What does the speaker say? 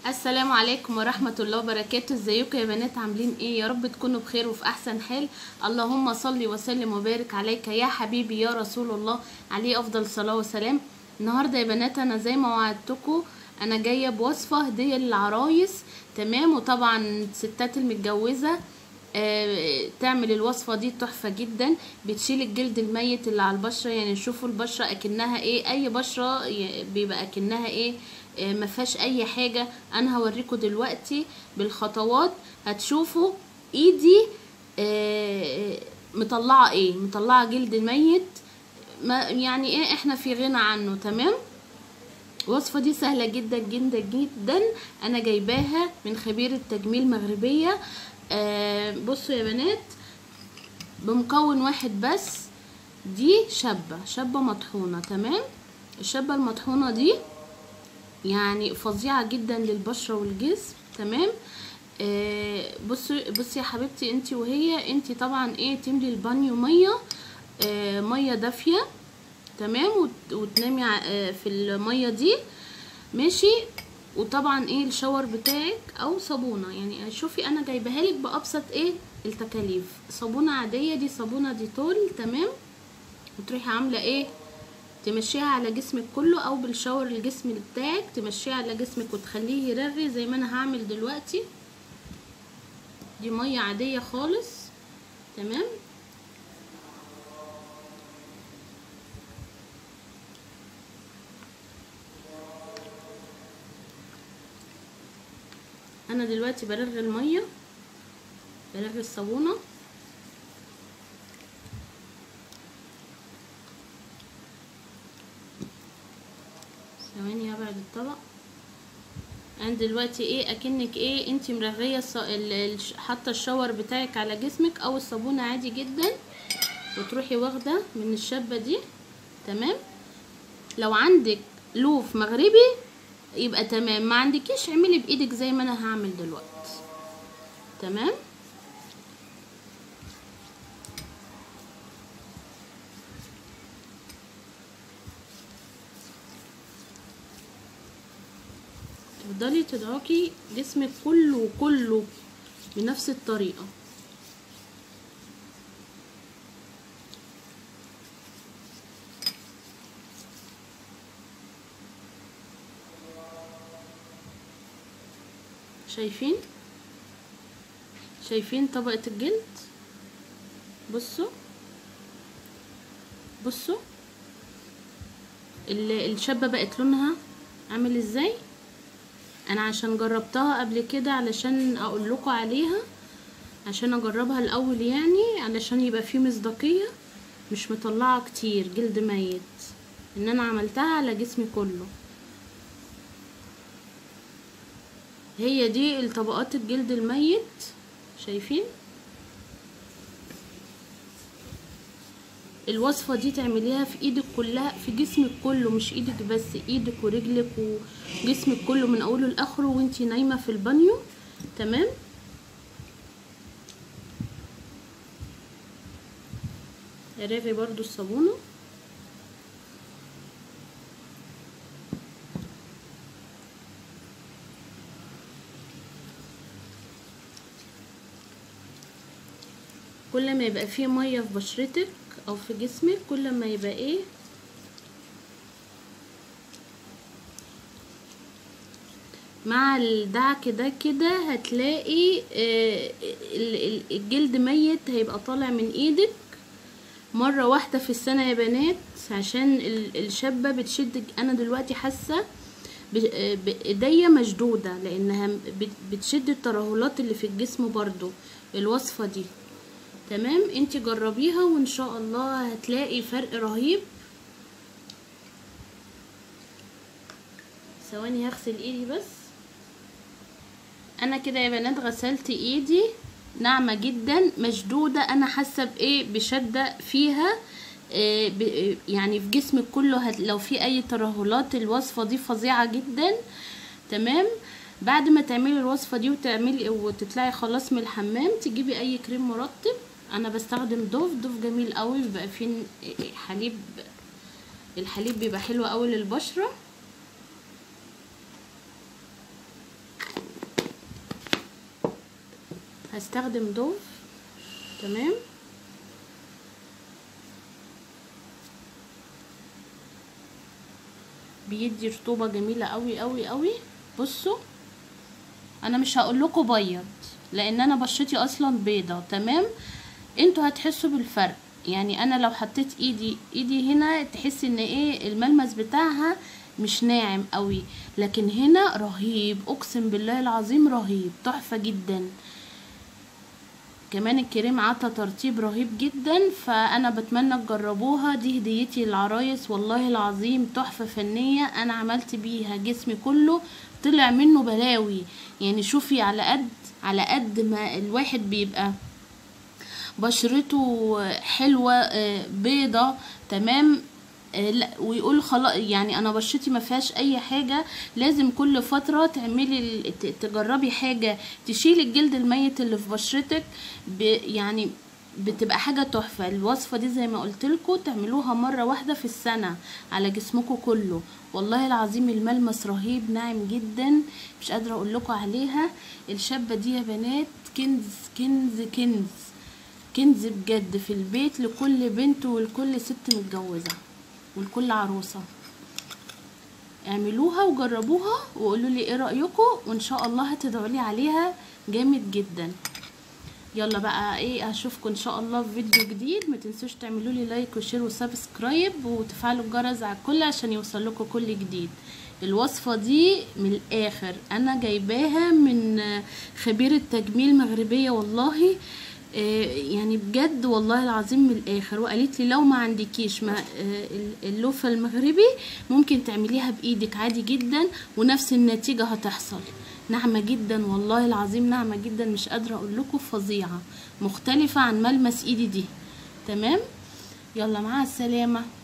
السلام عليكم ورحمة الله وبركاته ازيكم يا بنات عاملين ايه يا رب تكونوا بخير وفي احسن حال اللهم صل وسلم وبارك عليك يا حبيبي يا رسول الله عليه افضل صلاة وسلام النهاردة يا بنات انا زي ما وعدتكم انا جاية بوصفة هدية للعرايس تمام وطبعا الستات المتجوزة آه، تعمل الوصفة دي تحفة جدا بتشيل الجلد الميت اللي على البشرة يعني شوفوا البشرة اكنها ايه اي بشرة ي- بيبقى اكنها ايه آه، ما فيهاش اي حاجة انا هوريكم دلوقتي بالخطوات هتشوفوا ايدي آه، مطلعة ايه مطلعة جلد ميت ما يعني ايه احنا في غنى عنه تمام الوصفة دي سهلة جدا جدا جدا انا جايباها من خبير التجميل مغربية آه بصوا يا بنات بمكون واحد بس دي شابة شابة مطحونة تمام الشابة المطحونة دي يعني فظيعة جدا للبشرة والجسم تمام آه بصي بصي يا حبيبتي انتي وهي انتي طبعا ايه تملي البانيو مية آه مية دافية تمام وت- وتنامي ع- آه، في المية دي ماشي وطبعا ايه الشاور بتاعك او صابونه يعني شوفي انا جايبها لك بابسط ايه التكاليف صابونه عاديه دي صابونه ديتول تمام وتروحي عامله ايه تمشيها على جسمك كله او بالشاور الجسم بتاعك تمشيها على جسمك وتخليه يرغي زي ما انا هعمل دلوقتي دي ميه عاديه خالص تمام انا دلوقتي برغي الميه برغي الصابونه ثواني هبعد الطبق انا دلوقتي ايه اكنك ايه انتي مرغيه الص... ال... ال... حاطه الشاور بتاعك على جسمك او الصابونه عادي جدا وتروحي واخده من الشابه دي تمام لو عندك لوف مغربي يبقى تمام ما عندكيش اعملي بايدك زي ما انا هعمل دلوقتي تمام تفضلي تدعكي جسمك كله كله بنفس الطريقه شايفين شايفين طبقة الجلد بصوا بصوا ال- الشابة بقت لونها عامل ازاي انا عشان جربتها قبل كده علشان اقول لكم عليها عشان اجربها الاول يعني علشان يبقى فيه مصداقية مش مطلعة كتير جلد ميت ان انا عملتها على جسمي كله هي دي الطبقات الجلد الميت شايفين الوصفة دي تعمليها في ايدك كلها في جسمك كله مش ايدك بس ايدك ورجلك وجسمك كله من اوله لاخره وانتي نايمة في البانيو تمام رافي برضو الصابونة كل ما يبقى فيه ميه في بشرتك او في جسمك كل ما يبقى ايه مع الدعك ده كده هتلاقي آه، ال- ال- الجلد ميت هيبقى طالع من ايدك مرة واحدة في السنة يا بنات عشان ال- الشابة بتشد انا دلوقتي حاسة ب- آه، بايديا مشدودة لانها بت- بتشد الترهلات اللي في الجسم برضو الوصفة دي تمام انت جربيها وان شاء الله هتلاقي فرق رهيب ثواني هغسل ايدي بس انا كده يا بنات غسلت ايدي ناعمة جدا مشدودة انا حاسة بايه بشدة فيها إيه ب- يعني في جسمك كله هت لو في اي ترهلات الوصفة دي فظيعة جدا تمام بعد ما تعملي الوصفة دي وتعملي وتطلعي خلاص من الحمام تجيبي اي كريم مرطب انا بستخدم دوف دوف جميل قوي بيبقى فيه حليب الحليب بيبقى حلو قوي للبشرة هستخدم دوف تمام بيدي رطوبه جميله قوي قوي قوي بصوا انا مش هقول لكم بيض لان انا بشرتي اصلا بيضه تمام انتوا هتحسوا بالفرق يعني انا لو حطيت ايدي ايدي هنا تحس ان ايه الملمس بتاعها مش ناعم قوي لكن هنا رهيب اقسم بالله العظيم رهيب تحفه جدا كمان الكريم عطى ترطيب رهيب جدا فانا بتمنى تجربوها دي هديتي للعرايس والله العظيم تحفه فنيه انا عملت بيها جسمي كله طلع منه بلاوي يعني شوفي على قد على قد ما الواحد بيبقى بشرته حلوه بيضه تمام لا ويقول خلاص يعني انا بشرتي ما فيهاش اي حاجه لازم كل فتره تعملي تجربي حاجه تشيل الجلد الميت اللي في بشرتك يعني بتبقى حاجه تحفه الوصفه دي زي ما قلت لكم تعملوها مره واحده في السنه على جسمكم كله والله العظيم الملمس رهيب ناعم جدا مش قادره اقول لكم عليها الشابه دي يا بنات كنز كنز كنز كنز بجد في البيت لكل بنت ولكل ست متجوزه ولكل عروسه اعملوها وجربوها وقولوا لي ايه رايكم وان شاء الله هتدعوا لي عليها جامد جدا يلا بقى ايه اشوفكم ان شاء الله في فيديو جديد ما تنسوش تعملوا لي لايك وشير وسبسكرايب وتفعلوا الجرس على الكل عشان يوصل لكم كل جديد الوصفة دي من الاخر انا جايباها من خبير التجميل مغربية والله يعني بجد والله العظيم من الاخر وقالت لي لو ما عندكيش ما اللوفه المغربي ممكن تعمليها بايدك عادي جدا ونفس النتيجه هتحصل ناعمه جدا والله العظيم ناعمه جدا مش قادره اقول لكم فظيعه مختلفه عن ملمس ايدي دي تمام يلا مع السلامه